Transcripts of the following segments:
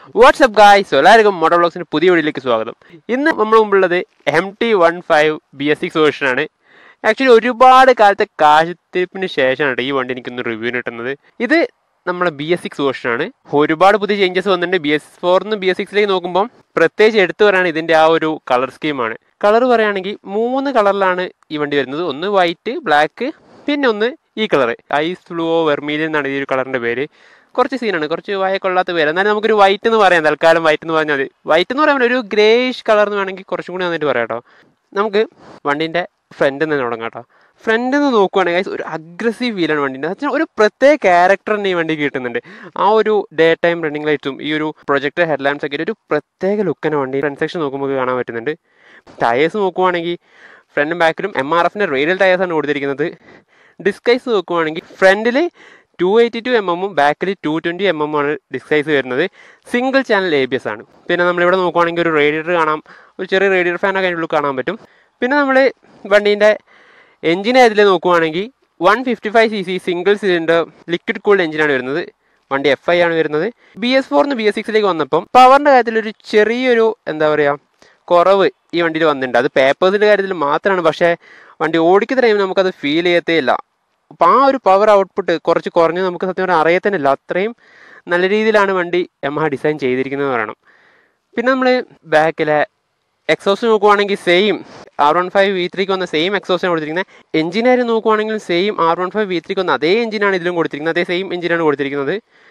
WhatsApp guys എല്ലാവർക്കും moto ബ്ലോഗ്സിന്റെ പുതിയ വീഡിയോയിലേക്ക് സ്വാഗതം ഇന്ന് നമ്മൾ മുമ്പുള്ളത് M T one five B S six വേർഷനാണ് ആക്ച്വലി ഒരുപാട് കാലത്തെ കാശത്തിരിപ്പിന് ശേഷമാണ് ഈ വണ്ടി എനിക്കൊന്ന് റിവ്യൂ കിട്ടുന്നത് ഇത് നമ്മുടെ ബി എസ് സിക്സ് വേർഷനാണ് ഒരുപാട് പുതിയ ചേഞ്ചസ് വന്നിട്ടുണ്ട് ബി എസ് ഫോറിന്ന് ബി എസ് സിക്സിലേക്ക് നോക്കുമ്പോൾ പ്രത്യേകിച്ച് എടുത്തു പറയുകയാണ് ഇതിന്റെ ആ ഒരു കളർ സ്കീമാണ് കളർ പറയുകയാണെങ്കിൽ മൂന്ന് കളറിലാണ് ഈ വണ്ടി വരുന്നത് ഒന്ന് വൈറ്റ് ബ്ലാക്ക് പിന്നെ ഒന്ന് ഈ കളർ ഐസ് ഫ്ലൂവോ വെർമീലിയൻ എന്നാണ് ഈ ഒരു കളറിന്റെ പേര് കുറച്ച് സീനാണ് കുറച്ച് വായക്കൊള്ളാത്ത പേര് എന്നാലും നമുക്കൊരു വൈറ്റ് എന്ന് പറയാം തൽക്കാലം വൈറ്റ് എന്ന് പറഞ്ഞാൽ മതി വൈറ്റ് എന്ന് പറയാൻ ഒരു ഗ്രേഷ് കളർ എന്ന് വേണമെങ്കിൽ കുറച്ചും കൂടി വന്നിട്ട് പറയാം കേട്ടോ നമുക്ക് വണ്ടിന്റെ ഫ്രണ്ട് നിന്ന് തുടങ്ങാം കേട്ടോ ഫ്രണ്ട് നിന്ന് നോക്കുവാണെങ്കിൽ guys, ഒരു അഗ്രസീവ് ഫീലാണ് വണ്ടിൻ്റെ വെച്ചാൽ ഒരു പ്രത്യേക ക്യാരക്ടർ തന്നെ ഈ വണ്ടി കിട്ടുന്നുണ്ട് ആ ഒരു ഡേ ടൈം റണ്ണിംഗ് ലൈറ്റ്സും ഈ ഒരു പ്രൊജക്ടർ ഹെഡ്ലാമ്പ്സ് ഒക്കെ ഒരു പ്രത്യേക ലുക്കാണ് വണ്ടി ഫ്രണ്ട് സെക്ഷൻ നോക്കുമ്പോൾ കാണാൻ പറ്റുന്നുണ്ട് ടയേഴ്സ് നോക്കുവാണെങ്കിൽ ഫ്രണ്ടും ബാക്കിലും എം ആർ എഫിൻ്റെ റേഡിയൽ ടയേഴ്സാണ് കൊടുത്തിരിക്കുന്നത് ഡിസ്കൈസ് നോക്കുവാണെങ്കിൽ ഫ്രണ്ടിൽ ടു എയ്റ്റി ടു എം എമ്മും ബാക്കിൽ ടു ട്വൻറ്റി എം എം ആണ് ഡിസ്കൈസ് വരുന്നത് single channel A B S ആണ് പിന്നെ നമ്മളിവിടെ നോക്കുവാണെങ്കിൽ ഒരു റേഡിയേറ്റർ കാണാം ഒരു ചെറിയ റേഡിയേറ്റർ ഫാനൊക്കെ അതിൻ്റെ ഉള്ളിൽ കാണാൻ പറ്റും പിന്നെ നമ്മൾ വണ്ടീൻ്റെ എഞ്ചിൻ അതിൽ നോക്കുവാണെങ്കിൽ one fifty five C C single cylinder liquid cooled എഞ്ചിനാണ് വരുന്നത് വണ്ടി എഫ് ഐ ആണ് വരുന്നത് ബി എസ് ഫോറിന്ന് ബി എസ് സിക്സിലേക്ക് വന്നപ്പം പവറിൻ്റെ കാര്യത്തിൽ ഒരു ചെറിയൊരു എന്താ പറയുക കുറവ് ഈ വണ്ടിയിൽ വന്നിട്ടുണ്ട് അത് പേപ്പേഴ്സിൻ്റെ കാര്യത്തിൽ മാത്രമാണ് പക്ഷേ വണ്ടി ഓടിക്കുന്ന ടൈമിൽ നമുക്കത് ഫീൽ ചെയ്യത്തേ ഇല്ല അപ്പം ആ ഒരു പവർ ഔട്ട്പുട്ട് കുറച്ച് കുറഞ്ഞ് നമുക്ക് സത്യം പറഞ്ഞാൽ അറിയത്തന്നില്ല അത്രയും നല്ല രീതിയിലാണ് വണ്ടി യമഹ ഡിസൈൻ ചെയ്തിരിക്കുന്നത് പറയണം പിന്നെ നമ്മൾ ബാക്കിലെ എക്സോസ്റ്റ് നോക്കുവാണെങ്കിൽ same R one five V ത്രീക്ക് വന്ന സെയിം എക്സോസ്റ്റാണ് കൊടുത്തിരിക്കുന്നത് എഞ്ചിനാര് നോക്കുവാണെങ്കിൽ same R one five V ത്രീക്ക് വന്ന അതേ എഞ്ചിനാണ് ഇതിലും കൊടുത്തിരിക്കുന്നത് അതേ സെയിം എഞ്ചിനാണ് കൊടുത്തിരിക്കുന്നത്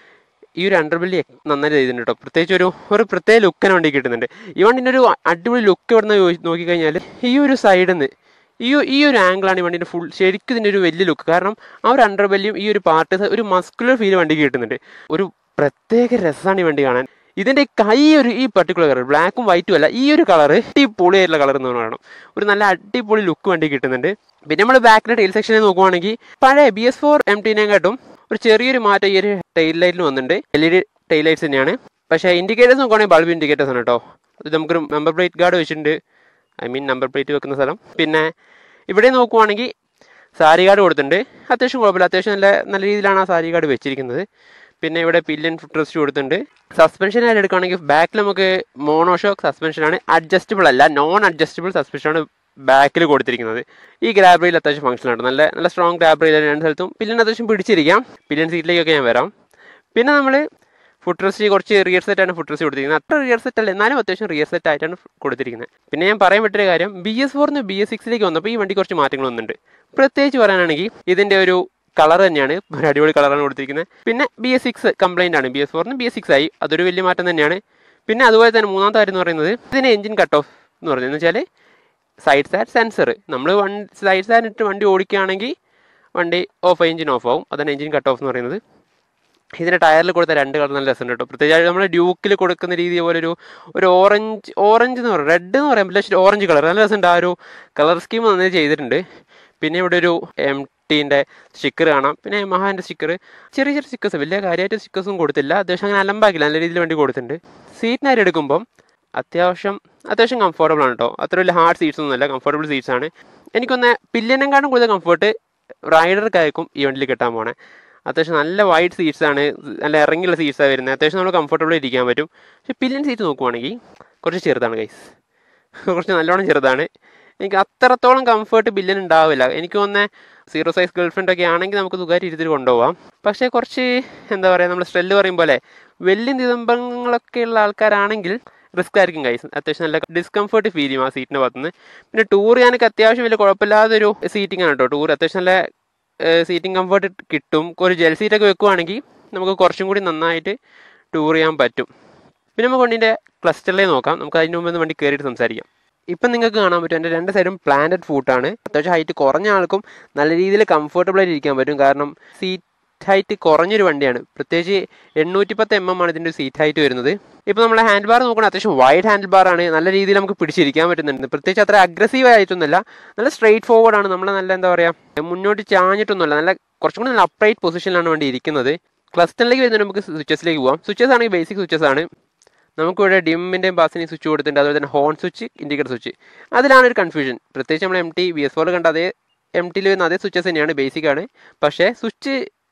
ഈ ഒരു അണ്ടർബെല്ലി നന്നായിട്ട് ചെയ്തിട്ടുണ്ട് കേട്ടോ പ്രത്യേകിച്ച് ഒരു ഒരു പ്രത്യേക ലുക്കിന് വണ്ടി കിട്ടുന്നുണ്ട് ഈ വണ്ടിൻ്റെ ഒരു അടിപൊളി ലുക്ക് ഇവിടെ നിന്ന് നോക്കിക്കഴിഞ്ഞാൽ ഈ ഒരു സൈഡിൽ നിന്ന് ഈ ഒരു- ഈ ഒരു ആംഗിളാണ് ഈ വണ്ടിൻ്റെ ഫുൾ ശരിക്കും ഇതിൻ്റെ ഒരു വലിയ ലുക്ക് കാരണം ആ ഒരു അണ്ടർബെല്ലിയും ഈ ഒരു പാർട്ട് ഒരു മസ്കുലർ ഫീൽ വണ്ടിക്ക് കിട്ടുന്നുണ്ട് ഒരു പ്രത്യേക രസമാണ് ഈ വണ്ടി കാണാൻ ഇതിന്റെ കൈ ഒരു ഈ പർട്ടിക്കുലർ കളർ ബ്ലാക്കും വൈറ്റും അല്ല ഈ ഒരു കളർ അടിപൊളിയായിട്ടുള്ള കളർ എന്ന് പറയണം ഒരു നല്ല അടിപൊളി ലുക്ക് വണ്ടി കിട്ടുന്നുണ്ട് പിന്നെ നമ്മൾ ബാക്കിലെ ടൈൽ സെക്ഷനിൽ നോക്കുവാണെങ്കിൽ പഴയ ബി എസ് ഫോർ എം ടിനെക്കാട്ടും ഒരു ചെറിയൊരു മാറ്റം ഈ ഒരു ടൈൽ ലൈറ്റിൽ വന്നിട്ടുണ്ട് L E D tail lights തന്നെയാണ് പക്ഷേ ഇൻഡിക്കേറ്റേഴ്സ് നോക്കുവാണെങ്കിൽ ബൾബ് ഇൻഡിക്കേറ്റേഴ്സ് ആണ് കേട്ടോ അത് നമുക്കൊരു നമ്പർ പ്ലേറ്റ് ഗാർഡ് വെച്ചിട്ടുണ്ട് ഐ മീൻ നമ്പർ പ്ലേറ്റ് വെക്കുന്ന സ്ഥലം പിന്നെ ഇവിടെ നോക്കുവാണെങ്കിൽ സാരി കാർഡ് കൊടുത്തിട്ടുണ്ട് അത്യാവശ്യം കുഴപ്പമില്ല അത്യാവശ്യം നല്ല നല്ല രീതിയിലാണ് ആ സാരി കാർഡ് വെച്ചിരിക്കുന്നത് പിന്നെ ഇവിടെ പില്യൻ ഫുഡ് റെസ്റ്റ് കൊടുത്തിട്ടുണ്ട് സസ്പെൻഷൻ ആയിട്ട് എടുക്കുകയാണെങ്കിൽ ബാക്കിൽ നമുക്ക് മോണോഷോക്ക് സസ്പെൻഷനാണ് അഡ്ജസ്റ്റബിൾ അല്ല നോൺ അഡ്ജസ്റ്റബിൾ സസ്പെൻഷനാണ് ബാക്കിൽ കൊടുത്തിരിക്കുന്നത് ഈ ഗ്രാബ് റെയിൽ അത്യാവശ്യം ഫംഗ്ഷൻ ആണ് നല്ല നല്ല സ്ട്രോങ് ഗ്രാബ് റെയിൽ രണ്ട് സ്ഥലത്തും പില്യൻ അത്യാവശ്യം പിടിച്ചിരിക്കാം പില്യൻ സീറ്റിലേക്കൊക്കെ ഞാൻ വരാം പിന്നെ നമ്മൾ ഫുഡ് റെസ്റ്റ് കുറച്ച് റിയർ സെറ്റ് ആണ് ഫുഡ് റെസ്റ്റ് കൊടുത്തിരിക്കുന്നത് അത്ര റിയർ സെറ്റ് അല്ല എന്നാലും അത്യാവശ്യം റിയർ സെറ്റ് ആയിട്ടാണ് കൊടുത്തിരിക്കുന്നത് പിന്നെ ഞാൻ പറയാൻ പറ്റിയ കാര്യം ബി എസ് ഫോറിന് ബി എസ് സിക്സിലേക്ക് വന്നപ്പോൾ ഈ വണ്ടി കുറച്ച് മാറ്റങ്ങൾ വന്നിട്ടുണ്ട് പ്രത്യേകിച്ച് പറയാനാണെങ്കിൽ ഇതിന്റെ ഒരു കളർ തന്നെയാണ് ഒരു അടിപൊളി കളറാണ് കൊടുത്തിരിക്കുന്നത് പിന്നെ ബി എസ് സിക്സ് കംപ്ലൈൻ്റ് ആണ് ബി എസ് ഫോറിന് ബി എസ് സിക്സ് ആയി അതൊരു വലിയ മാറ്റം തന്നെയാണ് പിന്നെ അതുപോലെ തന്നെ മൂന്നാമത്തെ കാര്യം എന്ന് പറയുന്നത് ഇതിന് എഞ്ചിൻ കട്ട് ഓഫ് എന്ന് പറയുന്നത് എന്ന് വെച്ചാൽ സൈഡ് സാറ്റ് സെൻസർ നമ്മൾ വൺ സൈഡ് സാറ്റ് ഇട്ട് വണ്ടി ഓടിക്കുകയാണെങ്കിൽ വണ്ടി ഓഫ് എഞ്ചിൻ ഓഫ് ആവും അതാണ് എഞ്ചിൻ കട്ട് ഓഫ് എന്ന് പറയുന്നത് ഇതിൻ്റെ ടയറിൽ കൊടുത്ത രണ്ട് കളർ നല്ല രസമുണ്ട് കേട്ടോ പ്രത്യേകിച്ച് നമ്മൾ ഡ്യൂക്കിൽ കൊടുക്കുന്ന രീതി പോലെ ഒരു ഒരു ഓറഞ്ച് ഓറഞ്ച് എന്ന് പറയാം റെഡ് എന്ന് പറയാൻ പറ്റില്ല പക്ഷേ ഓറഞ്ച് കളർ നല്ല രസമുണ്ട് ആ ഒരു കളർ സ്കീം നന്നായി ചെയ്തിട്ടുണ്ട് പിന്നെ ഇവിടെ ഒരു എം ടീൻ്റെ സ്റ്റിക്കർ കാണാം പിന്നെ മഹാൻ്റെ സ്റ്റിക്കർ ചെറിയ ചെറിയ സ്റ്റിക്കേഴ്സ് വലിയ കാര്യമായിട്ട് സ്റ്റിക്കേഴ്സും കൊടുത്തില്ല അത്യാവശ്യം അങ്ങനെ അലമ്പാക്കില്ല നല്ല രീതിയിൽ വേണ്ടി കൊടുത്തിട്ടുണ്ട് സീറ്റിനായിട്ട് എടുക്കുമ്പം അത്യാവശ്യം അത്യാവശ്യം കംഫർട്ടബിൾ ആണ് കേട്ടോ അത്ര വലിയ ഹാർഡ് സീറ്റ്സ് ഒന്നുമല്ല കംഫർട്ടബിൾ സീറ്റ്സ് ആണ് എനിക്കൊന്ന് പില്ലിനെക്കാളും കൂടുതൽ കംഫർട്ട് റൈഡർക്കായിരിക്കും ഈ വണ്ടിയിൽ കിട്ടാൻ പോണേ അത്യാവശ്യം നല്ല വൈഡ് സീറ്റ്സ് ആണ് നല്ല ഇറങ്ങിയുള്ള സീറ്റ്സാണ് വരുന്നത് അത്യാവശ്യം നമ്മൾ കംഫർട്ടബിൾ ഇരിക്കാൻ പറ്റും പക്ഷെ പില്ലിയൻ സീറ്റ് നോക്കുവാണെങ്കിൽ കുറച്ച് ചെറുതാണ് ഗൈസ് കുറച്ച് നല്ലോണം ചെറുതാണ് എനിക്ക് അത്രത്തോളം കംഫർട്ട് ബില്ലിന് ഉണ്ടാവില്ല എനിക്ക് തോന്നുന്നത് സീറോ സൈസ് ഗേൾഫ്രണ്ട് ഒക്കെ ആണെങ്കിൽ നമുക്ക് സുഖമായിട്ട് ഇരുത്തിൽ കൊണ്ടുപോകാം പക്ഷേ കുറച്ച് എന്താ പറയുക നമ്മൾ സ്ട്രെല്ല് പറയും പോലെ വലിയ നിതംബങ്ങളൊക്കെ ഉള്ള ആൾക്കാരാണെങ്കിൽ റിസ്ക് ആയിരിക്കും കൈസ് അത്യാവശ്യം നല്ല ഡിസ്കംഫർട്ട് ഫീൽ ചെയ്യും ആ സീറ്റിൻ്റെ ഭാഗത്തുനിന്ന് പിന്നെ ടൂർ ചെയ്യാനൊക്കെ അത്യാവശ്യം വലിയ കുഴപ്പമില്ലാതൊരു സീറ്റിംഗ് ആണ് കേട്ടോ ടൂർ അത്യാവശ്യം നല്ല സീറ്റിംഗ് കംഫർട്ട് കിട്ടും ഒരു ജെൽ സീറ്റൊക്കെ വെക്കുവാണെങ്കിൽ നമുക്ക് കുറച്ചും കൂടി നന്നായിട്ട് ടൂർ ചെയ്യാൻ പറ്റും പിന്നെ നമുക്ക് വണ്ടീൻ്റെ ക്ലസ്റ്ററിലേ നോക്കാം നമുക്ക് അതിന് മുമ്പ് ഒന്ന് വണ്ടി കയറിയിട്ട് സംസാരിക്കാം ഇപ്പം നിങ്ങൾക്ക് കാണാൻ പറ്റും എൻ്റെ രണ്ട് സൈഡും പ്ലാന്റഡ് ഫൂട്ടാണ് അത്യാവശ്യം ഹൈറ്റ് കുറഞ്ഞ ആൾക്കും നല്ല രീതിയിൽ കംഫർട്ടബിൾ ആയിട്ട് ഇരിക്കാൻ പറ്റും കാരണം സീറ്റ് ഹൈറ്റ് കുറഞ്ഞൊരു വണ്ടിയാണ് പ്രത്യേകിച്ച് എണ്ണൂറ്റി പത്ത് എം എം ആണ് ഇതിൻ്റെ സീറ്റ് ഹൈറ്റ് വരുന്നത് ഇപ്പോൾ നമ്മൾ ഹാൻഡിൽ ബാർ നോക്കുകയാണെങ്കിൽ അത്യാവശ്യം വൈഡ് ഹാൻഡിൽ ബാർ ആണ് നല്ല രീതിയിൽ നമുക്ക് പിടിച്ചിരിക്കാൻ പറ്റുന്നുണ്ട് പ്രത്യേകിച്ച് അത്ര അഗ്രസീവ് ആയിട്ടൊന്നുമല്ല നല്ല സ്ട്രെയിറ്റ് ഫോർവേഡ് ആണ് നമ്മൾ നല്ല എന്താ പറയുക മുന്നോട്ട് ചാഞ്ഞിട്ടൊന്നുമല്ല നല്ല കുറച്ചും കൂടി നല്ല അപ്രൈറ്റ് പൊസിഷനിലാണ് വണ്ടി ഇരിക്കുന്നത് ക്ലസ്റ്ററിലേക്ക് വരുന്നത് നമുക്ക് സ്വിച്ചസിലേക്ക് പോകാം സ്വിച്ചസ് ആണെങ്കിൽ ബേസിക് സ്വിച്ചസ് ആണ് നമുക്കിവിടെ ഡിമ്മിൻ്റെയും ബാസിനെയും സ്വിച്ച് കൊടുത്തിട്ടുണ്ട് അതുപോലെ തന്നെ ഹോൺ സ്വിച്ച് ഇൻഡിക്കേറ്റർ സ്വിച്ച് അതിലാണ് ഒരു കൺഫ്യൂഷൻ പ്രത്യേകിച്ച് നമ്മൾ എം ടി വി എസ് ഫോറിൽ കണ്ട അതേ എം ടിയിൽ വരുന്ന അതേ സ്വിച്ചസ് തന്നെയാണ് ബേസിക് ആണ് പക്ഷേ സ്വിച്ച്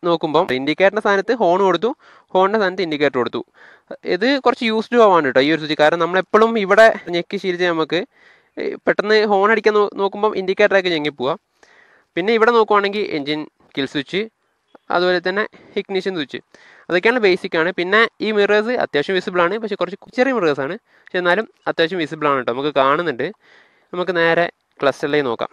നോക്കുമ്പോൾ ഇൻഡിക്കേറ്ററിൻ്റെ സ്ഥാനത്ത് ഹോൺ കൊടുത്തു ഹോണിൻ്റെ സ്ഥാനത്ത് ഇൻഡിക്കേറ്റർ കൊടുത്തു ഇത് കുറച്ച് യൂസ്ഡ് ആവാണ് കേട്ടോ ഈ ഒരു സ്വിച്ച് കാരണം നമ്മളെപ്പോഴും ഇവിടെ ഞെക്കി ശീലിച്ച് നമുക്ക് ഏ, പെട്ടെന്ന് ഹോൺ അടിക്കാൻ നോ- നോക്കുമ്പോൾ ഇൻഡിക്കേറ്ററൊക്കെ ഞെങ്ങി പോവാം പിന്നെ ഇവിടെ നോക്കുവാണെങ്കിൽ എൻജിൻ കിൽ സ്വിച്ച് അതുപോലെ തന്നെ ഇഗ്നിഷൻ സ്വിച്ച് അതൊക്കെയാണ് ബേസിക് ആണ് പിന്നെ ഈ മിറേഴ്സ് അത്യാവശ്യം വിസിബിൾ ആണ് പക്ഷേ കുറച്ച് ചെറിയ മിറേഴ്സ് ആണ് പക്ഷെ എന്നാലും അത്യാവശ്യം വിസിബിൾ ആണ് കേട്ടോ നമുക്ക് കാണുന്നുണ്ട് നമുക്ക് നേരെ ക്ലസ്റ്ററിലേക്ക് നോക്കാം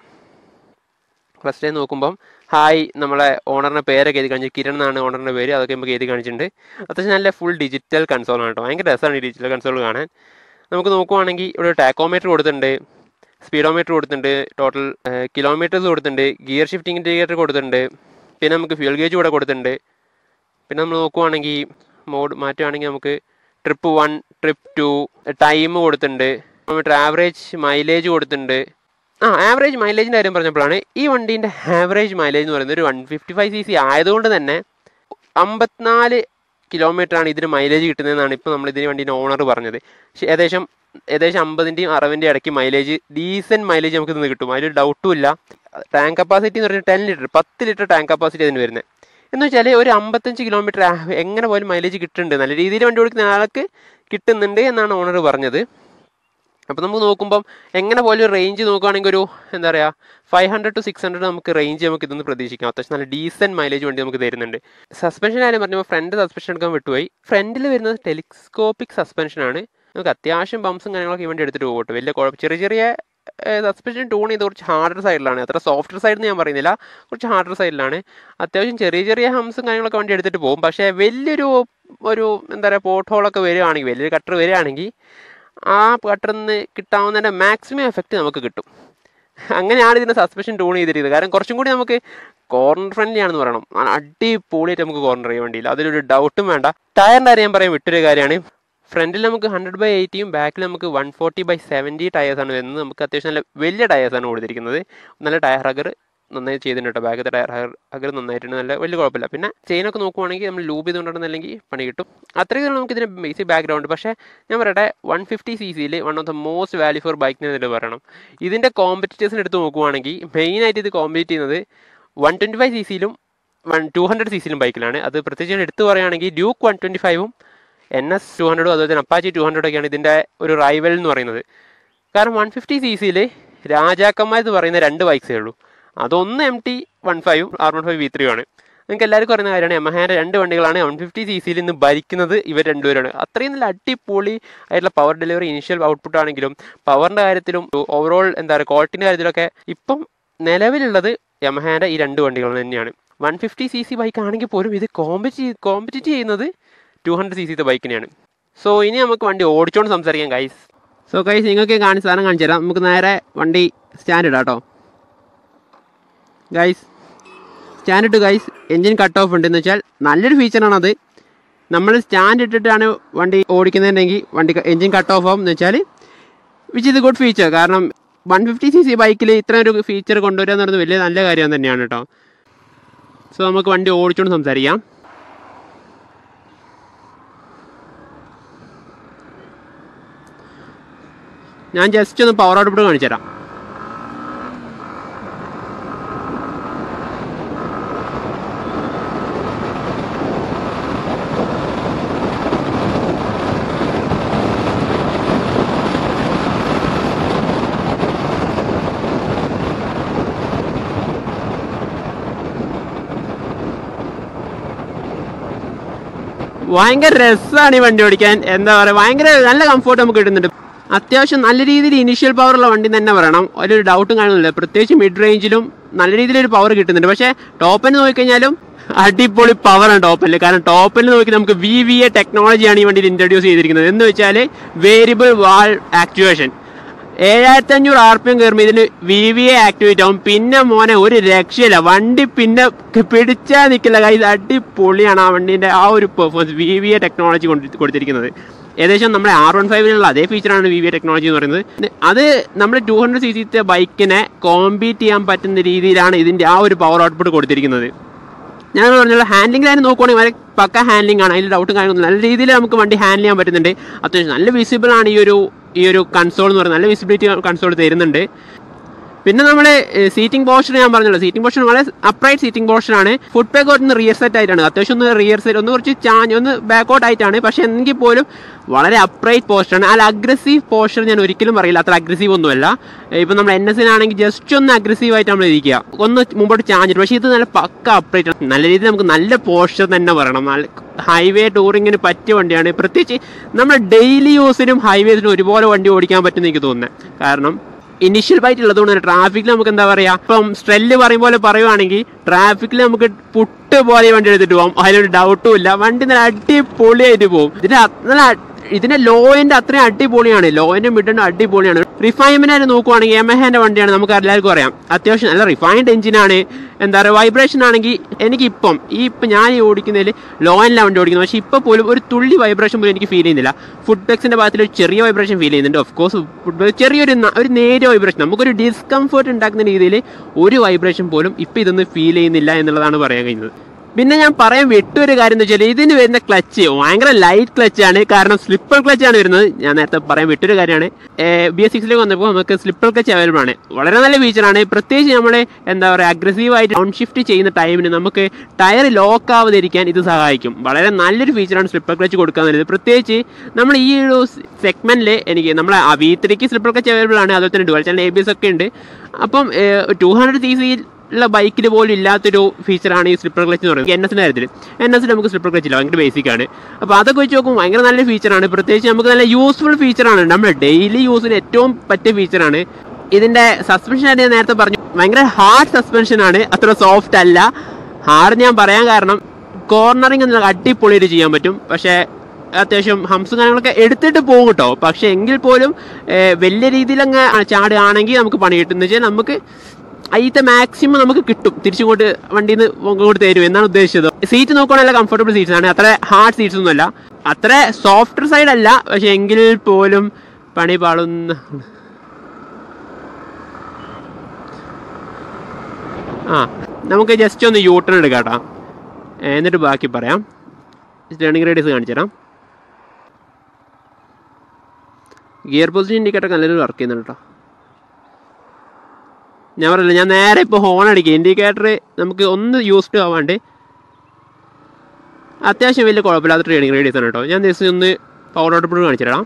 ക്ലസ്റ്ററിൽ നോക്കുമ്പം ഹായ് നമ്മളെ ഓണറിൻ്റെ പേരൊക്കെ എഴുതി കാണിച്ചു കിരൺ എന്നാണ് ഓണറിൻ്റെ പേര് അതൊക്കെ നമുക്ക് എഴുതി കാണിച്ചിട്ടുണ്ട് അത്യാവശ്യം നല്ല ഫുൾ ഡിജിറ്റൽ കൺസോളാണ് കേട്ടോ ഭയങ്കര രസമാണ് ഈ ഡിജിറ്റൽ കൺസോൾ കാണാൻ നമുക്ക് നോക്കുവാണെങ്കിൽ ഇവിടെ ടാക്കോമീറ്റർ കൊടുത്തിട്ടുണ്ട് സ്പീഡോമീറ്റർ കൊടുത്തിട്ടുണ്ട് ടോട്ടൽ കിലോമീറ്റേഴ്സ് കൊടുത്തിട്ടുണ്ട് ഗിയർ ഷിഫ്റ്റിംഗ് ഇൻഡിക്കേറ്റർ കൊടുത്തിട്ടുണ്ട് പിന്നെ നമുക്ക് ഫ്യൂൽ ഗേജ് കൂടെ കൊടുത്തിട്ടുണ്ട് പിന്നെ നമ്മൾ നോക്കുവാണെങ്കിൽ മോഡ് മാറ്റുകയാണെങ്കിൽ നമുക്ക് trip one trip two time കൊടുത്തിട്ടുണ്ട് കിലോമീറ്റർ ആവറേജ് മൈലേജ് കൊടുത്തിട്ടുണ്ട് ആ ആവറേജ് മൈലേജിൻ്റെ കാര്യം പറഞ്ഞപ്പോഴാണ് ഈ വണ്ടീൻ്റെ ആവറേജ് മൈലേജ് എന്ന് പറയുന്നത് ഒരു one fifty five C C ആയതുകൊണ്ട് തന്നെ അമ്പത്തിനാല് കിലോമീറ്റർ ആണ് ഇതിന് മൈലേജ് കിട്ടുന്നതെന്നാണ് ഇപ്പോൾ നമ്മൾ ഇതിന് വണ്ടീൻ്റെ ഓണർ പറഞ്ഞത് പക്ഷേ ഏകദേശം ഏകദേശം അമ്പതിൻ്റെയും അറുപതിൻ്റെയും ഇടയ്ക്ക് മൈലേജ് ഡീസൻറ്റ് മൈലേജ് നമുക്ക് ഇതിന് കിട്ടും അതിൽ ഡൗട്ടും ഇല്ല ടാങ്ക് കപ്പാസിറ്റി എന്ന് പറഞ്ഞാൽ ടെൻ ലിറ്റർ പത്ത് ലിറ്റർ ടാങ്ക് കപ്പാസിറ്റി അതിന് വരുന്നത് എന്ന് വെച്ചാൽ ഒരു അമ്പത്തഞ്ച് കിലോമീറ്റർ എങ്ങനെ പോലും മൈലേജ് കിട്ടുന്നുണ്ട് നല്ല രീതിയിൽ വണ്ടി ഓടിക്കുന്ന ആൾക്ക് കിട്ടുന്നുണ്ട് എന്നാണ് ഓണർ പറഞ്ഞത് അപ്പോൾ നമുക്ക് നോക്കുമ്പം എങ്ങനെ പോലും റേഞ്ച് നോക്കുകയാണെങ്കിൽ ഒരു എന്താ പറയുക five hundred to six hundred നമുക്ക് റേഞ്ച് നമുക്ക് ഇതൊന്ന് പ്രതീക്ഷിക്കാം അത്യാവശ്യം നല്ല ഡീസൻറ്റ് മൈലേജ് വണ്ടി നമുക്ക് തരുന്നുണ്ട് സസ്പെൻഷൻ ആയാലും പറഞ്ഞപ്പോൾ ഫ്രണ്ട് സസ്പെൻഷൻ എടുക്കാൻ വിട്ടുപോയി ഫ്രണ്ടിൽ വരുന്നത് ടെലിസ്കോപ്പിക് സസ്പെൻഷനാണ് നമുക്ക് അത്യാവശ്യം ബംസും കാര്യങ്ങളൊക്കെ ഈ വണ്ടി എടുത്തിട്ട് പോകട്ടെ വലിയ കുഴപ്പം ചെറിയ ചെറിയ സസ്പെൻഷൻ ടൂൺ ചെയ്ത് കുറച്ച് ഹാർഡർ സൈഡിലാണ് അത്ര സോഫ്റ്റ് സൈഡ് എന്ന് ഞാൻ പറയുന്നില്ല കുറച്ച് ഹാർഡർ സൈഡിലാണ് അത്യാവശ്യം ചെറിയ ചെറിയ ഹംസും കാര്യങ്ങളൊക്കെ വണ്ടി എടുത്തിട്ട് പോകും പക്ഷേ വലിയൊരു ഒരു എന്താ പറയുക പോട്ട് ഹോളൊക്കെ വരികയാണെങ്കിൽ വലിയൊരു കട്ടർ വരികയാണെങ്കിൽ ആ കട്ടറിൽ നിന്ന് കിട്ടാവുന്നതിൻ്റെ മാക്സിമം എഫക്റ്റ് നമുക്ക് കിട്ടും അങ്ങനെയാണ് ഇതിൻ്റെ സസ്പെൻഷൻ ടൂൺ ചെയ്തിരിക്കുന്നത് കാരണം കുറച്ചും കൂടി നമുക്ക് കോർണർ ഫ്രണ്ട്ലി ആണെന്ന് പറയണം നല്ല അടിപൊളിയായിട്ട് നമുക്ക് കോർണർ ചെയ്യാൻ വേണ്ടിയില്ല അതിലൊരു ഡൗട്ടും വേണ്ട ടയറിൻ്റെ കാര്യം ഞാൻ പറയാൻ വിട്ടൊരു കാര്യമാണ് ഫ്രണ്ടിൽ നമുക്ക് ഹൺഡ്രഡ് ബൈ എയ്റ്റിയും ബാക്കിൽ നമുക്ക് വൺ ഫോർട്ടി ബൈ സെവൻറ്റി ടയേഴ്സാണ് വരുന്നത് നമുക്ക് അത്യാവശ്യം നല്ല വലിയ ടയേഴ്സാണ് കൊടുത്തിരിക്കുന്നത് നല്ല ടയർ ഹഗർ നന്നായി ചെയ്തിട്ടുണ്ട് കേട്ടോ ബാഗത്തെ ടയർ ഹഗർ നന്നായിട്ടുണ്ട് നല്ല വലിയ കുഴപ്പമില്ല പിന്നെ ചെയിനൊക്കെ നോക്കുവാണെങ്കിൽ നമ്മൾ ലൂബ് ചെയ്തുകൊണ്ടിരുന്നില്ലെങ്കിൽ പണി കിട്ടും അത്രയും നമുക്ക് ഇതിന് ബേസിക് ബാക്ക്ഗ്രൗണ്ട് പക്ഷേ ഞാൻ പറയട്ടെ വൺ ഫിഫ്റ്റി സി സിയിൽ one of the most value for bike എന്ന് പറയണം ഇതിൻ്റെ കോമ്പറ്റീറ്റേഴ്സിന് എടുത്ത് നോക്കുവാണെങ്കിൽ മെയിനായിട്ട് ഇത് കോമ്പറ്റീറ്റ് ചെയ്യുന്നത് വൺ ട്വൻറ്റി ഫൈവ് സി സിയിലും വൺ ടു ഹൺഡ്രഡ് സി സിയിലും ബൈക്കിലാണ് അത് പ്രത്യേകിച്ച് ഞാൻ എടുത്തു പറയുകയാണെങ്കിൽ ഡ്യൂക്ക് വൺ ട്വൻറ്റി ഫൈവും എൻ എസ് ടു ഹൺഡ്രഡും അതുപോലെ തന്നെ അപ്പാച്ചി ടു ഹൺഡ്രഡൊക്കെയാണ് ഇതിൻ്റെ ഒരു റൈവൽ എന്ന് പറയുന്നത് കാരണം വൺ ഫിഫ്റ്റി സി സിയിൽ രാജാക്കന്മാർ എന്ന് പറയുന്ന രണ്ട് ബൈക്സേ ഉള്ളൂ അതൊന്ന് എം ടി വൺ ഫൈവും R one five V three ആണ് നിങ്ങൾക്ക് എല്ലാവർക്കും അറിയുന്ന കാര്യമാണ് യമഹാൻ്റെ രണ്ട് വണ്ടികളാണ് വൺ ഫിഫ്റ്റി സി സിയിൽ ഇന്ന് ഭരിക്കുന്നത് ഇവർ രണ്ടുപേരാണ് അത്രയും നല്ല അടിപൊളി ആയിട്ടുള്ള പവർ ഡെലിവറി ഇനിഷ്യൽ ഔട്ട്പുട്ട് ആണെങ്കിലും പവറിൻ്റെ കാര്യത്തിലും ഓവറോൾ എന്താ പറയുക ക്വാളിറ്റിൻ്റെ കാര്യത്തിലൊക്കെ ഇപ്പം നിലവിലുള്ളത് യമഹാൻ്റെ ഈ രണ്ട് വണ്ടികൾ തന്നെയാണ് one fifty C C bike ആണെങ്കിൽ പോലും ഇത് കോമ്പറ്റി കോമ്പറ്റിറ്റ് ചെയ്യുന്നത് ടു ഹൺഡ്രഡ് സി സിത്തെ ബൈക്കിനെയാണ് സോ ഇനി നമുക്ക് വണ്ടി ഓടിച്ചോണ്ട് സംസാരിക്കാം ഗൈസ് സോ ഗൈസ് നിങ്ങൾക്ക് കാണിച്ച സാധനം കാണിച്ചു തരാം നമുക്ക് നേരെ വണ്ടി സ്റ്റാൻഡ് ഇടാം കേട്ടോ ഗൈസ് സ്റ്റാൻഡ് ഇട്ട് ഗൈസ് എൻജിൻ കട്ട് ഓഫ് ഉണ്ട് എന്ന് വെച്ചാൽ നല്ലൊരു ഫീച്ചറാണത് നമ്മൾ സ്റ്റാൻഡ് ഇട്ടിട്ടാണ് വണ്ടി ഓടിക്കുന്നതെങ്കിൽ വണ്ടി എൻജിൻ കട്ട് ഓഫ് ആവും എന്ന് വെച്ചാൽ വിച്ച് ഇത് ഗുഡ് ഫീച്ചർ കാരണം വൺ ഫിഫ്റ്റി സി സി ബൈക്കിൽ ഇത്ര ഒരു ഫീച്ചർ കൊണ്ടുവരിക എന്ന് പറയുന്നത് വലിയ നല്ല കാര്യം തന്നെയാണ് കേട്ടോ സോ നമുക്ക് വണ്ടി ഓടിച്ചുകൊണ്ട് സംസാരിക്കാം ഞാൻ ജസ്റ്റ് ഒന്ന് പവർ ഔട്ട്പുട്ട് കാണിച്ചു തരാം ഭയങ്കര രസമാണ് ഈ വണ്ടി ഓടിക്കാൻ എന്താ പറയുക ഭയങ്കര നല്ല കംഫോർട്ട് നമുക്ക് കിട്ടുന്നുണ്ട് അത്യാവശ്യം നല്ല രീതിയിൽ ഇനീഷ്യൽ പവറുള്ള വണ്ടി തന്നെ പറയണം ഒരു ഡൗട്ടും കാണുന്നില്ല പ്രത്യേകിച്ച് മിഡ് റേഞ്ചിലും നല്ല രീതിയിൽ ഒരു പവർ കിട്ടുന്നുണ്ട് പക്ഷേ ടോപ്പിന് നോക്കിക്കഴിഞ്ഞാലും അടിപൊളി പവറാണ് ടോപ്പിൽ കാരണം ടോപ്പിൽ നോക്കി നമുക്ക് വി വി എ ടെക്നോളജിയാണ് ഈ വണ്ടിയിൽ ഇൻട്രൊഡ്യൂസ് ചെയ്തിരിക്കുന്നത് എന്ന് വെച്ചാൽ വേരിയബിൾ വാൾ ആക്ടിവേഷൻ ഏഴായിരത്തി അഞ്ഞൂറ് ആർ പി എം കയറുമ്പോൾ ഇതിന് വി വി എ ആക്ടിവേറ്റ് ആവും പിന്നെ മോനെ ഒരു രക്ഷയില്ല വണ്ടി പിന്നെ പിടിച്ചാൽ നിൽക്കില്ല കൈ അടിപൊളിയാണ് ആ വണ്ടീൻ്റെ ആ ഒരു performance V V A technology കൊടുത്തിരിക്കുന്നത് ഏകദേശം നമ്മുടെ ആർ വൺ ഫൈവിലുള്ള അതേ ഫീച്ചറാണ് വി വി എ ടെക്നോളജി എന്ന് പറയുന്നത് അത് നമ്മൾ ടു ഹൺഡ്രഡ് സി സിത്തെ ബൈക്കിനെ കോമ്പീറ്റ് ചെയ്യാൻ പറ്റുന്ന രീതിയിലാണ് ഇതിൻ്റെ ആ ഒരു പവർ ഔട്ട്പുട്ട് കൊടുത്തിരിക്കുന്നത് ഞാൻ പറഞ്ഞുള്ള ഹാൻഡ്ലിംഗ് ലൈൻ നോക്കുവാണെങ്കിൽ വളരെ പക്ക ഹാൻഡ്ലിംഗ് ആണ് അതിൽ ഡൗട്ടും കാര്യമൊന്നും നല്ല രീതിയിൽ നമുക്ക് വണ്ടി ഹാൻഡിൽ ചെയ്യാൻ പറ്റുന്നുണ്ട് അത്യാവശ്യം നല്ല വിസിബിൾ ആണ് ഈ ഒരു ഈ ഒരു കൺസോൾ എന്ന് പറയുന്നത് നല്ല വിസിബിലിറ്റി കൺസോൾ തരുന്നുണ്ട് പിന്നെ നമ്മൾ സീറ്റിംഗ് പോർഷൻ ഞാൻ പറഞ്ഞല്ലോ സീറ്റിംഗ് പോർഷൻ വളരെ അപ്രൈറ്റ് സീറ്റിംഗ് പോർഷൻ ആണ് ഫുഡ് പാക്ക് ഒന്ന് റിയർ സെറ്റ് ആയിട്ടാണ് അത്യാവശ്യം ഒന്ന് റിയർ സെറ്റ് ഒന്ന് കുറച്ച് ചാഞ്ഞ് ഒന്ന് ബാക്കൗട്ട് ആയിട്ടാണ് പക്ഷെ എങ്കിൽ പോലും വളരെ അപ്രൈറ്റ് പോർഷൻ ആണ് അല്ല അഗ്രസീവ് പോർഷൻ ഞാൻ ഒരിക്കലും പറയില്ല അത്ര അഗ്രസീവ് ഒന്നുമല്ല ഇപ്പം നമ്മൾ എൻ എസിനാണെങ്കിൽ ജസ്റ്റ് ഒന്ന് അഗ്രസീവ് ആയിട്ട് നമ്മൾ ഇരിക്കുക ഒന്ന് മുമ്പോട്ട് ചാഞ്ഞിട്ട് പക്ഷേ ഇത് നല്ല പക്ക അപ്രൈറ്റ് ആണ് നല്ല രീതിയിൽ നമുക്ക് നല്ല പോർഷൻ തന്നെ പറയണം നല്ല ഹൈവേ ടൂറിങ്ങിന് പറ്റിയ വണ്ടിയാണ് പ്രത്യേകിച്ച് നമ്മൾ ഡെയിലി യൂസിനും ഹൈവേസിനും ഒരുപോലെ വണ്ടി ഓടിക്കാൻ പറ്റുമെന്ന് എനിക്ക് തോന്നുന്നത് കാരണം ഇനിഷ്യൽ ബൈറ്റ് ഉള്ളതുകൊണ്ട് തന്നെ ട്രാഫിക്കിൽ നമുക്ക് എന്താ പറയാ ഇപ്പം സ്ട്രെല്ല് പറയും പോലെ പറയുവാണെങ്കിൽ ട്രാഫിക്കിൽ നമുക്ക് പുട്ട് പോലെ വണ്ടി എടുത്തിട്ട് പോകാം അതിലൊരു ഡൗട്ടും ഇല്ല വണ്ടി നല്ല അടിപൊളിയായിട്ട് പോകും ഇതിന്റെ അത് നല്ല അ- ഇതിന്റെ ലോയിന്റെ അത്രയും അടിപൊളിയാണ് ലോയിന്റെ മിഡിന്റെ അടിപൊളിയാണ് റിഫൈൻമെന്റ് നോക്കുവാണെങ്കിൽ യമഹേന്റെ വണ്ടിയാണ് നമുക്ക് എല്ലാവർക്കും അറിയാം അത്യാവശ്യം നല്ല റിഫൈൻഡ് എഞ്ചിനാണ് എന്താ പറയുക വൈബ്രേഷൻ ആണെങ്കിൽ എനിക്കിപ്പം ഈ ഇപ്പം ഞാൻ ഈ ഓടിക്കുന്നതിൽ ലോ ആൻഡിലാണ് വണ്ടി ഓടിക്കുന്നത് പക്ഷേ ഇപ്പോൾ പോലും ഒരു തുള്ളി വൈബ്രേഷൻ പോലും എനിക്ക് ഫീൽ ചെയ്യുന്നില്ല ഫുഡ് ടെക്സിന്റെ ഭാഗത്തിൽ ഒരു ചെറിയ വൈബ്രേഷൻ ഫീൽ ചെയ്യുന്നുണ്ട് ഓഫ് കോഴ്സ് ഫുഡ് ചെറിയൊരു ന- ഒരു നേരിയ വൈബ്രേഷൻ നമുക്കൊരു ഡിസ്കംഫർട്ട് ഉണ്ടാക്കുന്ന രീതിയിൽ ഒരു വൈബ്രേഷൻ പോലും ഇപ്പം ഇതൊന്നും ഫീൽ ചെയ്യുന്നില്ല എന്നുള്ളതാണ് പറയാൻ കഴിയുന്നത് പിന്നെ ഞാൻ പറയാൻ വിട്ടൊരു കാര്യം എന്ന് വെച്ചാൽ ഇതിന് വരുന്ന ക്ലച്ച് ഭയങ്കര ലൈറ്റ് ക്ലച്ച് ആണ് കാരണം സ്ലിപ്പർ ക്ലച്ച് ആണ് വരുന്നത് ഞാൻ നേരത്തെ പറയാൻ വിട്ടൊരു കാര്യമാണ് ബി എസ് സിക്സിലേക്ക് വന്നപ്പോൾ നമുക്ക് സ്ലിപ്പർ ക്ലച്ച് അവൈലബിൾ ആണ് വളരെ നല്ല ഫീച്ചറാണ് പ്രത്യേകിച്ച് നമ്മൾ എന്താ പറയുക അഗ്രസീവായിട്ട് ഡൗൺ ഷിഫ്റ്റ് ചെയ്യുന്ന ടൈമിന് നമുക്ക് ടയർ ലോക്ക് ആവാതിരിക്കാൻ ഇത് സഹായിക്കും വളരെ നല്ലൊരു ഫീച്ചറാണ് സ്ലിപ്പർ ക്ലച്ച് കൊടുക്കുക എന്നുള്ളത് പ്രത്യേകിച്ച് നമ്മൾ ഈ ഒരു സെഗ്മെന്റിൽ എനിക്ക് നമ്മളെ വി ത്രീക്ക് സ്ലിപ്പർ ക്ലച്ച് അവൈലബിൾ ആണ് അതുപോലെ തന്നെ dual channel A B S ഒക്കെ ഉണ്ട് അപ്പം ടു ഹൺഡ്രഡ് സി സിയിൽ ഉള്ള ബൈക്കിൽ പോലും ഇല്ലാത്തൊരു ഫീച്ചറാണ് ഈ സ്ലിപ്പർ ക്ലച്ച് എന്ന് പറയുന്നത് എൻ എസിൻ്റെ കാര്യത്തിൽ എൻ എസിൽ നമുക്ക് സ്ലിപ്പർ ക്ലച്ച് ഇല്ല ഭയങ്കര ബേസിക് ആണ് അപ്പോൾ അതൊക്കെ വെച്ച് നോക്കുമ്പോൾ ഭയങ്കര നല്ല ഫീച്ചറാണ് പ്രത്യേകിച്ച് നമുക്ക് നല്ല യൂസ്ഫുൾ ഫീച്ചറാണ് നമ്മുടെ ഡെയിലി യൂസിന് ഏറ്റവും പറ്റിയ ഫീച്ചറാണ് ഇതിൻ്റെ സസ്പെൻഷൻ ആയിട്ട് ഞാൻ നേരത്തെ പറഞ്ഞു ഭയങ്കര ഹാർഡ് സസ്പെൻഷൻ ആണ് അത്ര സോഫ്റ്റ് അല്ല ഹാർഡ് ഞാൻ പറയാൻ കാരണം കോർണറിങ് എന്നുള്ള അടിപൊളിയായിട്ട് ചെയ്യാൻ പറ്റും പക്ഷേ അത്യാവശ്യം ഹംസും കാര്യങ്ങളൊക്കെ എടുത്തിട്ട് പോകും കേട്ടോ പക്ഷെ എങ്കിൽ പോലും ഏഹ്, വലിയ രീതിയിൽ അങ്ങ് ചാടുകയാണെങ്കിൽ നമുക്ക് പണി കിട്ടും എന്ന് വെച്ചാൽ നമുക്ക് അതിത്തെ മാക്സിമം നമുക്ക് കിട്ടും തിരിച്ചിങ്ങോട്ട് വണ്ടിയിൽ നിന്ന് ഇങ്ങോട്ട് തരും എന്നാണ് ഉദ്ദേശിച്ചത് സീറ്റ് നോക്കുകയാണെങ്കിൽ കംഫർട്ടബിൾ സീറ്റ്സ് ആണ് അത്ര ഹാർഡ് സീറ്റ്സ് ഒന്നുമല്ല അത്ര സോഫ്റ്റ് സൈഡ് അല്ല പക്ഷെ എങ്കിൽ പോലും പണി പാളുന്ന ആ നമുക്ക് ജസ്റ്റ് ഒന്ന് യൂട്ടേൺ എടുക്കാം കേട്ടോ എന്നിട്ട് ബാക്കി പറയാം ടേണിംഗ് റേഡിയസ് കാണിച്ചു തരാം ഗിയർ പൊസിഷൻ ഇൻഡിക്കേറ്റർ നല്ലൊരു വർക്ക് ചെയ്യുന്നുണ്ട് കേട്ടോ ഞാൻ പറഞ്ഞില്ല ഞാൻ നേരെ ഇപ്പോൾ ഹോൺ അടിക്കുക ഇൻഡിക്കേറ്റർ നമുക്ക് ഒന്ന് യൂസ്ഡ് ആവാണ്ട് അത്യാവശ്യം വലിയ കുഴപ്പമില്ലാത്ത ട്രേഡിംഗ് റേഡിയസ് ആണ് കേട്ടോ ഞാൻ ജസ്റ്റ് ഒന്ന് പവർ ഔട്ട്പുട്ട് കാണിച്ചു തരാം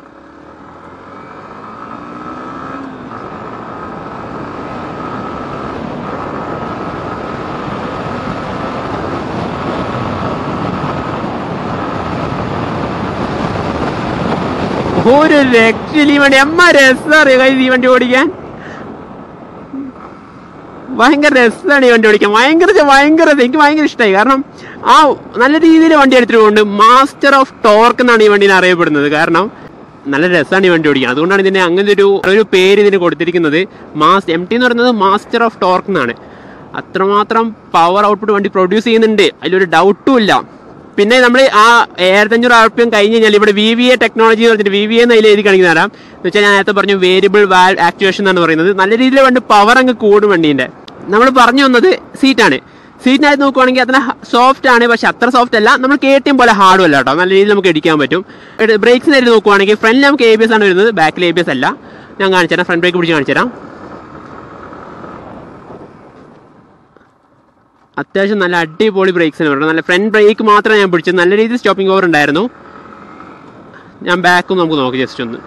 ഒരു രക്ഷയില്ല ഈ വണ്ടി എമ്മ രസം അറിയോ guys ഈ വണ്ടി ഓടിക്കാൻ ഭയങ്കര രസമാണ് ഈ വണ്ടി ഓടിക്കാൻ ഭയങ്കര രസം, ഭയങ്കര രസം. എനിക്ക് ഭയങ്കര ഇഷ്ടമായി കാരണം ആ നല്ല രീതിയിൽ വണ്ടി എടുത്തിട്ടുണ്ട് മാസ്റ്റർ ഓഫ് ടോർക്ക് എന്നാണ് ഈ വണ്ടിനെ അറിയപ്പെടുന്നത് കാരണം നല്ല രസമാണ് ഈ വണ്ടി ഓടിക്കാൻ അതുകൊണ്ടാണ് ഇതിനെ അങ്ങനത്തെ ഒരു ഒരു പേര് ഇതിന് കൊടുത്തിരിക്കുന്നത് മാസ് എം ടി എന്ന് പറയുന്നത് മാസ്റ്റർ ഓഫ് ടോർക്ക് എന്നാണ് അത്രമാത്രം പവർ ഔട്ട്പുട്ട് വണ്ടി പ്രൊഡ്യൂസ് ചെയ്യുന്നുണ്ട് അതിലൊരു ഡൗട്ടും ഇല്ല പിന്നെ നമ്മൾ ആ ഏഴത്തഞ്ഞൂറ് ആർ പി എം കഴിഞ്ഞ് കഴിഞ്ഞാൽ ഇവിടെ വി വി എ ടെക്നോളജി എന്ന് പറഞ്ഞിട്ട് വി വി എന്ന് അതിൽ എഴുതി കാണിക്കുന്ന തരാം എന്ന് വെച്ചാൽ ഞാൻ നേരത്തെ പറഞ്ഞു വേരിയബിൾ വാൽ ആക്ടിവേഷൻ എന്നാണ് പറയുന്നത് നല്ല രീതിയിൽ വണ്ടി പവർ അങ്ങ് കൂടും വണ്ടീൻ്റെ നമ്മൾ പറഞ്ഞു വന്നത് സീറ്റാണ് സീറ്റിനായിട്ട് നോക്കുവാണെങ്കിൽ അത്ര സോഫ്റ്റ് ആണ് പക്ഷെ അത്ര സോഫ്റ്റ് അല്ല നമ്മൾ കെ ടി എം പോലെ ഹാർഡും അല്ല കേട്ടോ നല്ല രീതിയിൽ നമുക്ക് ഇടിക്കാൻ പറ്റും ബ്രേക്സിന് നേരിട്ട് നോക്കുവാണെങ്കിൽ ഫ്രണ്ടിൽ നമുക്ക് എ ബി എസ് ആണ് വരുന്നത് ബാക്കിൽ എ ബി എസ് അല്ല ഞാൻ കാണിച്ചു തരാം ഫ്രണ്ട് ബ്രേക്ക് പിടിച്ച് കാണിച്ചു തരാം അത്യാവശ്യം നല്ല അടിപൊളി ബ്രേക്സിന് പറഞ്ഞു നല്ല ഫ്രണ്ട് ബ്രേക്ക് മാത്രമേ ഞാൻ പിടിച്ചത് നല്ല രീതിയിൽ സ്റ്റോപ്പിംഗ് ഓവർ ഉണ്ടായിരുന്നു ഞാൻ ബാക്കും നമുക്ക് നോക്കാം ജസ്റ്റ് ഒന്ന്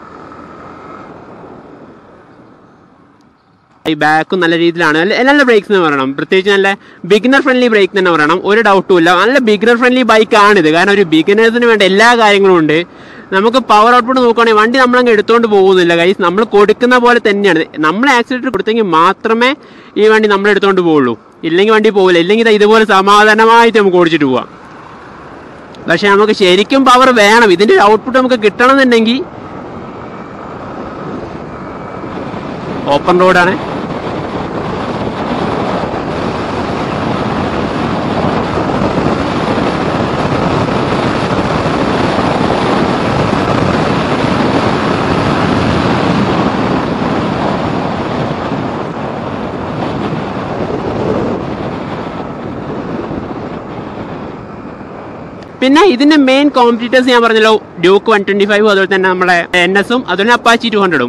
ഈ ബാക്കും നല്ല രീതിയിലാണ് നല്ല നല്ല ബ്രേക്സ് എന്ന് പറയണം പ്രത്യേകിച്ച് നല്ല ബിഗിനർ ഫ്രണ്ട്ലി ബ്രേക്ക് തന്നെ പറയണം ഒരു ഡൗട്ടും ഇല്ല നല്ല ബിഗിനർ ഫ്രണ്ട്ലി ബൈക്കാണിത് കാരണം ഒരു ബിഗിനേഴ്സിന് വേണ്ട എല്ലാ കാര്യങ്ങളും ഉണ്ട് നമുക്ക് പവർ ഔട്ട്പുട്ട് നോക്കുകയാണെങ്കിൽ വണ്ടി നമ്മളങ്ങ് എടുത്തുകൊണ്ട് പോകുന്നില്ല കൈസ് നമ്മൾ കൊടുക്കുന്ന പോലെ തന്നെയാണ് നമ്മൾ ആക്സിഡൻറ്റ് കൊടുത്തെങ്കിൽ മാത്രമേ ഈ വണ്ടി നമ്മൾ എടുത്തുകൊണ്ട് പോവുള്ളൂ ഇല്ലെങ്കിൽ വണ്ടി പോകില്ല ഇല്ലെങ്കിൽ ദാ ഇതുപോലെ സമാധാനമായിട്ട് നമുക്ക് ഓടിച്ചിട്ട് പോവാം പക്ഷെ നമുക്ക് ശരിക്കും പവർ വേണം ഇതിൻ്റെ ഒരു ഔട്ട്പുട്ട് നമുക്ക് കിട്ടണമെന്നുണ്ടെങ്കിൽ ഓപ്പൺ റോഡാണ് പിന്നെ ഇതിന്റെ മെയിൻ കോമ്പറ്റീറ്റേഴ്സ് ഞാൻ പറഞ്ഞല്ലോ ഡ്യൂക്ക് വൺ ട്വന്റി ഫൈവ് അതുപോലെ തന്നെ നമ്മുടെ എൻ എസും അതുപോലെ അപ്പാച്ചി ടു ഹൺഡ്രഡും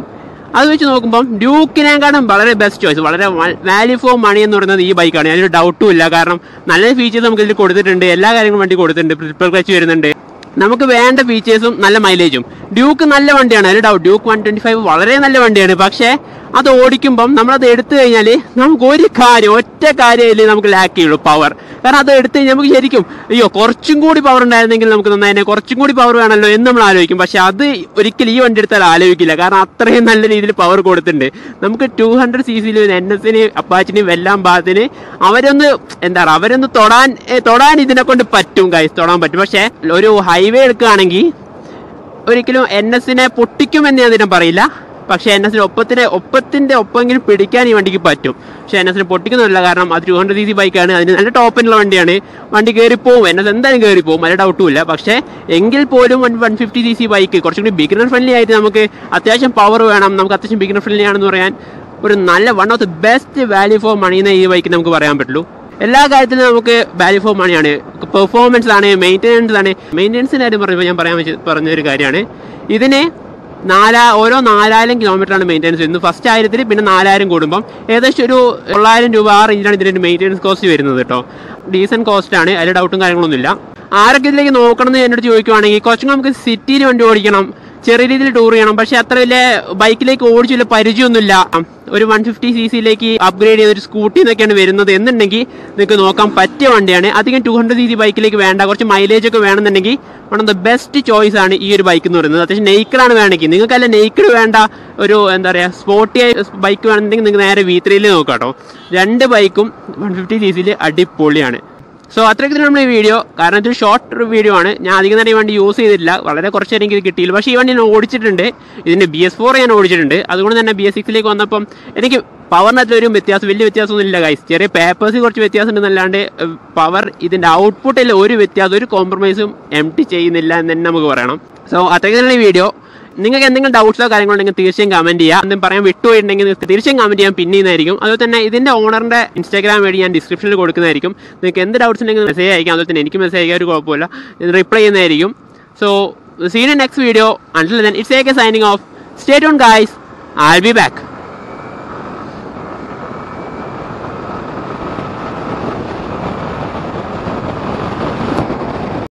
അത് വെച്ച് നോക്കുമ്പോൾ ഡ്യൂക്കിനെക്കാളും വളരെ ബെസ്റ്റ് ചോയ്സ് വളരെ വാല്യൂ ഫോർ മണി എന്ന് പറയുന്നത് ഈ ബൈക്കാണ് അതിനൊരു ഡൗട്ടും ഇല്ല കാരണം നല്ല ഫീച്ചേഴ്സ് നമുക്ക് ഇതിൽ കൊടുത്തിട്ടുണ്ട് എല്ലാ കാര്യങ്ങളും വണ്ടി കൊടുത്തിട്ടുണ്ട് ട്രിപ്പിൾ ക്ലച്ച് വരുന്നുണ്ട് നമുക്ക് വേണ്ട ഫീച്ചേഴ്സും നല്ല മൈലേജും ഡ്യൂക്ക് നല്ല വണ്ടിയാണ് അതിൽ doubt Duke one twenty five വളരെ നല്ല വണ്ടിയാണ് പക്ഷേ അത് ഓടിക്കുമ്പം നമ്മളത് എടുത്തു കഴിഞ്ഞാൽ നമുക്ക് ഒരു കാര്യം ഒറ്റ കാര്യമില്ലേ നമുക്ക് ലാക്ക് ചെയ്യുള്ളൂ പവർ കാരണം അത് എടുത്തു കഴിഞ്ഞാൽ നമുക്ക് ശരിക്കും അയ്യോ കുറച്ചും കൂടി പവർ ഉണ്ടായിരുന്നെങ്കിൽ നമുക്ക് നന്നായി കുറച്ചും കൂടി പവർ വേണമല്ലോ എന്ന് നമ്മൾ ആലോചിക്കും പക്ഷെ അത് ഒരിക്കലും ഈ വണ്ടി എടുത്താൽ ആലോചിക്കില്ല കാരണം അത്രയും നല്ല രീതിയിൽ പവർ കൊടുത്തിട്ടുണ്ട് നമുക്ക് ടു ഹൺഡ്രഡ് സി സിയിൽ എൻ എസിന് അപ്പാച്ചിന് വെല്ലാം ഭാഗത്തിന് അവരൊന്ന് എന്താ പറയുക അവരൊന്ന് തൊടാൻ ഏ, തൊടാൻ ഇതിനെ കൊണ്ട് പറ്റും ഗൈസ് തൊടാൻ പറ്റും പക്ഷേ ഒരു ഹൈവേ എടുക്കുകയാണെങ്കിൽ ഒരിക്കലും എൻ എസിനെ പൊട്ടിക്കുമെന്ന് ഞാൻ ഇതിനെ പറയില്ല പക്ഷേ എൻ എസിന് ഒപ്പത്തിന് ഒപ്പത്തിന്റെ ഒപ്പെങ്കിലും പിടിക്കാൻ ഈ വണ്ടിക്ക് പറ്റും പക്ഷേ എൻ എസിന് പൊട്ടിക്കുന്നില്ല കാരണം അത് ടു ഹൺഡ്രഡ് സി സി ബൈക്കാണ് അതിന് നല്ല ടോപ്പിനുള്ള വണ്ടിയാണ് വണ്ടി കയറിപ്പോവും എൻ എസ് എന്തായാലും കയറിപ്പോവും അതിൽ ഡൗട്ടും ഇല്ല പക്ഷേ എങ്കിൽ പോലും one one fifty C C bike കുറച്ചും കൂടി ബിഗിനർ ഫ്രണ്ട്ലി ആയിട്ട് നമുക്ക് അത്യാവശ്യം പവർ വേണം നമുക്ക് അത്യാവശ്യം ബിഗിനർ ഫ്രണ്ട്ലി ആണെന്ന് പറയാൻ ഒരു നല്ല one of the best value for money എന്ന് ഈ ബൈക്ക് നമുക്ക് പറയാൻ പറ്റുള്ളൂ എല്ലാ കാര്യത്തിലും നമുക്ക് വാല്യൂ ഫോർ മണിയാണ് പെർഫോമൻസ് ആണ് മെയിൻ്റെനൻസ് ആണ് മെയിൻ്റെനൻസിൻ്റെ കാര്യം പറഞ്ഞപ്പോൾ ഞാൻ പറയാൻ വെച്ച് പറഞ്ഞൊരു കാര്യമാണ് ഇതിന് നാലാ ഓരോ നാലായിരം കിലോമീറ്ററാണ് മെയിൻ്റെനൻസ് വരുന്നത് ഫസ്റ്റ് ആയിരത്തിൽ പിന്നെ നാലായിരം കൂടുമ്പം ഏകദേശം ഒരു തൊള്ളായിരം രൂപ ആ റേഞ്ചിലാണ് ഇതിൻ്റെ മെയിൻ്റെനൻസ് കോസ്റ്റ് വരുന്നത് കേട്ടോ ഡീസൻറ്റ് കോസ്റ്റ് ആണ് അതിൽ ഡൗട്ടും കാര്യങ്ങളൊന്നുമില്ല ആരൊക്കെ ഇതിലേക്ക് നോക്കണം എന്ന് എന്നോട് ചോദിക്കുവാണെങ്കിൽ കുറച്ചും നമുക്ക് സിറ്റിയിൽ വണ്ടി ഓടിക്കണം ചെറിയ രീതിയിൽ ടൂർ ചെയ്യണം പക്ഷെ അത്ര വലിയ ബൈക്കിലേക്ക് ഓടിച്ചു വലിയ പരിചയമൊന്നുമില്ല ഒരു വൺ ഫിഫ്റ്റി സി സിയിലേക്ക് അപ്ഗ്രേഡ് ചെയ്ത ഒരു സ്കൂട്ടി എന്നൊക്കെയാണ് വരുന്നത് എന്നുണ്ടെങ്കിൽ നിങ്ങൾക്ക് നോക്കാൻ പറ്റിയ വണ്ടിയാണ് അധികം ടു ഹൺഡ്രഡ് സി സി ബൈക്കിലേക്ക് വേണ്ട കുറച്ച് മൈലേജ് ഒക്കെ വേണമെന്നുണ്ടെങ്കിൽ one of the best choice ആണ് ഈ ഒരു ബൈക്ക് എന്ന് പറയുന്നത് അത്യാവശ്യം നെയ്ക്കറാണ് വേണമെങ്കിൽ നിങ്ങൾക്കല്ല നെയ്ക്കർ വേണ്ട ഒരു എന്താ പറയുക സ്പോർട്ടി ബൈക്ക് വേണമെന്നുണ്ടെങ്കിൽ നിങ്ങൾക്ക് നേരെ വി ത്രീയിൽ നോക്കാം കേട്ടോ രണ്ട് ബൈക്കും വൺ ഫിഫ്റ്റി സി സിയിൽ അടിപൊളിയാണ് സോ അത്രയ്ക്ക് നമ്മൾ ഈ വീഡിയോ കാരണം ഇതൊരു ഷോർട്ട് വീഡിയോ ആണ് ഞാൻ അധികം നേരം ഈ വണ്ടി യൂസ് ചെയ്തിട്ടില്ല വളരെ കുറച്ച് നേരം എനിക്ക് ഇത് കിട്ടിയില്ല പക്ഷേ ഈ വണ്ടി ഞാൻ ഓടിച്ചിട്ടുണ്ട് ഇതിൻ്റെ ബി എസ് ഫോർ ഞാൻ ഓടിച്ചിട്ടുണ്ട് അതുകൊണ്ട് തന്നെ ബി എസ് സിക്സിലേക്ക് വന്നപ്പം എനിക്ക് പവറിനകത്ത് ഒരു വ്യത്യാസം വലിയ വ്യത്യാസമൊന്നും ഇല്ല ഗൈസ് ചെറിയ പേപ്പേഴ്സ് കുറച്ച് വ്യത്യാസം ഉണ്ടെന്നല്ലാണ്ട് പവർ ഇതിൻ്റെ ഔട്ട്പുട്ടിൽ ഒരു വ്യത്യാസം ഒരു കോംപ്രമൈസും എം ടി ചെയ്യുന്നില്ല എന്ന് തന്നെ നമുക്ക് പറയണം സോ അത്രയ്ക്ക് തന്നെ ഈ വീഡിയോ നിങ്ങൾക്ക് എന്തെങ്കിലും ഡൗട്ട്സോ കാര്യങ്ങളോ ഉണ്ടെങ്കിൽ തീർച്ചയായും കമന്റ് ചെയ്യുക എന്തെങ്കിലും പറയാൻ വിട്ടുപോയിട്ടുണ്ടെങ്കിൽ തീർച്ചയായും കമന്റ് ചെയ്യാൻ പിന്നെയുന്നതായിരിക്കും അതുപോലെ തന്നെ ഇതിന്റെ ഓണറിന്റെ ഇൻസ്റ്റാഗ്രാം വഴി ഞാൻ ഡിസ്ക്രിപ്ഷനിൽ കൊടുക്കുന്നതായിരിക്കും നിങ്ങൾക്ക് എന്ത് ഡൗട്ട്സ് ഉണ്ടെങ്കിൽ മെസ്സേജ് അയക്കാം അതുപോലെ തന്നെ എനിക്ക് മെസ്സേജ് അയക്കാൻ ഒരു കുഴപ്പമില്ല റിപ്ലൈ ചെയ്യുന്നതായിരിക്കും so see in next video until then it's ഏക്ക് signing off state on guys I be back